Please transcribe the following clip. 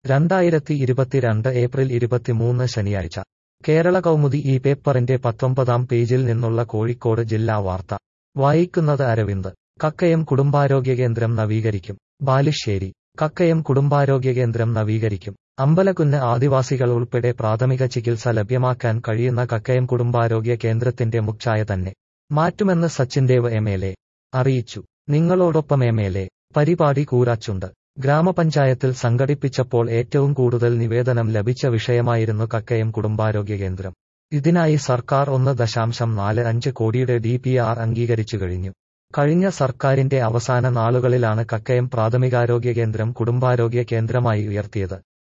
രണ്ടായിരത്തി ഇരുപത്തിരണ്ട് ഏപ്രിൽ ഇരുപത്തിമൂന്ന് ശനിയാഴ്ച കേരള കൗമുദി ഈ പേപ്പറിന്റെ പത്തൊമ്പതാം പേജിൽ നിന്നുള്ള കോഴിക്കോട് ജില്ലാ വാർത്ത വായിക്കുന്നത് അരവിന്ദ് കക്കയം കുടുംബാരോഗ്യ കേന്ദ്രം നവീകരിക്കും ബാലുശ്ശേരി കക്കയം കുടുംബാരോഗ്യ കേന്ദ്രം നവീകരിക്കും അമ്പലക്കുന്ന് ആദിവാസികൾ ഉൾപ്പെടെ പ്രാഥമിക ചികിത്സ ലഭ്യമാക്കാൻ കഴിയുന്ന കക്കയം കുടുംബാരോഗ്യ കേന്ദ്രത്തിന്റെ മുഖ്ഛായ തന്നെ മാറ്റുമെന്ന് Sachin Dev M L A അറിയിച്ചു നിങ്ങളോടൊപ്പം എം എൽ എ പരിപാടി കൂരാച്ചുണ്ട് ഗ്രാമപഞ്ചായത്തിൽ സംഘടിപ്പിച്ചപ്പോൾ ഏറ്റവും കൂടുതൽ നിവേദനം ലഭിച്ച വിഷയമായിരുന്നു കക്കയം കുടുംബാരോഗ്യ കേന്ദ്രം ഇതിനായി സർക്കാർ ഒന്ന് ദശാംശം നാല് അഞ്ച് കോടിയുടെ ഡി പി ആർ അംഗീകരിച്ചു കഴിഞ്ഞു കഴിഞ്ഞ സർക്കാരിന്റെ അവസാന നാളുകളിലാണ് കക്കയം പ്രാഥമികാരോഗ്യ കേന്ദ്രം കുടുംബാരോഗ്യ കേന്ദ്രമായി ഉയർത്തിയത്